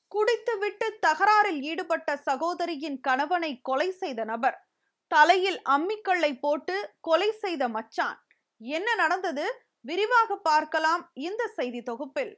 குடித்துவிட்டு தகராறில் ஈடுபட்ட சகோதரியின் கணவனை கொலை செய்த நபர் தலையில் அம்மிக்கல்லை போட்டு கொலை செய்த மச்சான் என்ன நடந்தது விரிவாக பார்க்கலாம் இந்த செய்தி தொகுப்பில்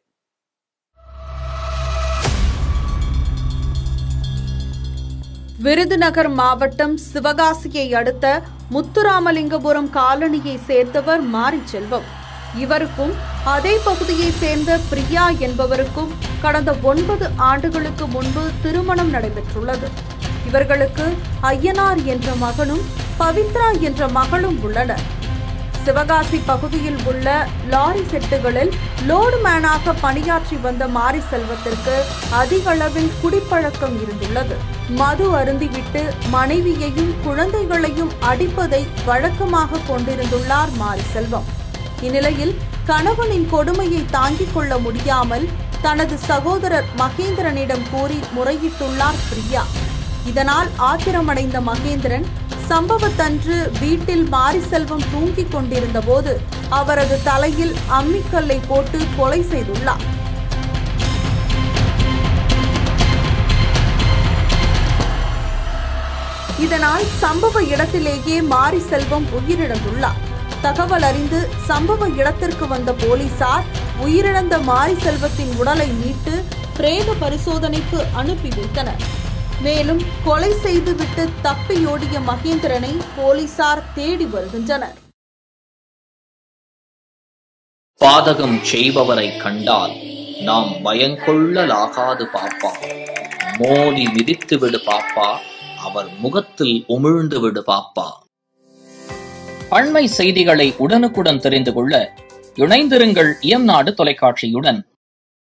விருதுநகர் மாவட்டம் சிவகாசியை அடுத்த முத்துராமலிங்கபுரம் காலனியை சேர்ந்தவர் மாரிச்செல்வம் இவருக்கும் அதே பகுதியை சேர்ந்த பிரியா என்பவருக்கும் கடந்த ஒன்பது ஆண்டுகளுக்கு முன்பு திருமணம் நடைபெற்றுள்ளது இவர்களுக்கு ஐயனார் என்ற மகனும் பவித்ரா என்ற மகளும் உள்ளனர் சிவகாசி பகுதியில் உள்ள லாரி செட்டுகளில் லோடு மேனாக பணியாற்றி வந்த மாரி செல்வத்திற்கு அதிக அளவில் குடிப்பழக்கம் இருந்துள்ளது மது அருந்திவிட்டு மனைவியையும் குழந்தைகளையும் அடிப்பதை வழக்கமாக கொண்டிருந்துள்ளார் மாரி செல்வம் இந்நிலையில் கணவனின் கொடுமையை தாங்கிக் கொள்ள முடியாமல் தனது சகோதரர் மகேந்திரனிடம் கூறி முறையிட்டுள்ளார் பிரியா இதனால் ஆத்திரமடைந்த மகேந்திரன் சம்பவத்தன்று வீட்டில் மாரிசெல்வம் தூங்கிக் கொண்டிருந்த போது அவரது தலையில் அம்மிக்கல்லை போட்டு கொலை செய்துள்ளார் இதனால் சம்பவ இடத்திலேயே மாரி செல்வம் உயிரிழந்துள்ளார் தகவல் அறிந்து சம்பவ இடத்திற்கு வந்த போலீசார் உயிரிழந்த மாரி செல்வத்தின் உடலை மீட்டு பிரேத பரிசோதனைக்கு அனுப்பி வைத்தனர் மேலும் கொலை செய்துவிட்டு தப்பியோடிய மகேந்திரனை போலீசார் தேடி வருகின்றனர் பாதகம் செய்பவரை கண்டால் நாம் பயங்கொள்ளலாகாது பாப்பா மோதி மிதித்து விடு பாப்பா அவர் முகத்தில் உமிழ்ந்து விடு பாப்பா அண்மை செய்திகளை உடனுக்குடன் தெரிந்து கொள்ள இணைந்திருங்கள் இயம்நாடு தொலைக்காட்சியுடன்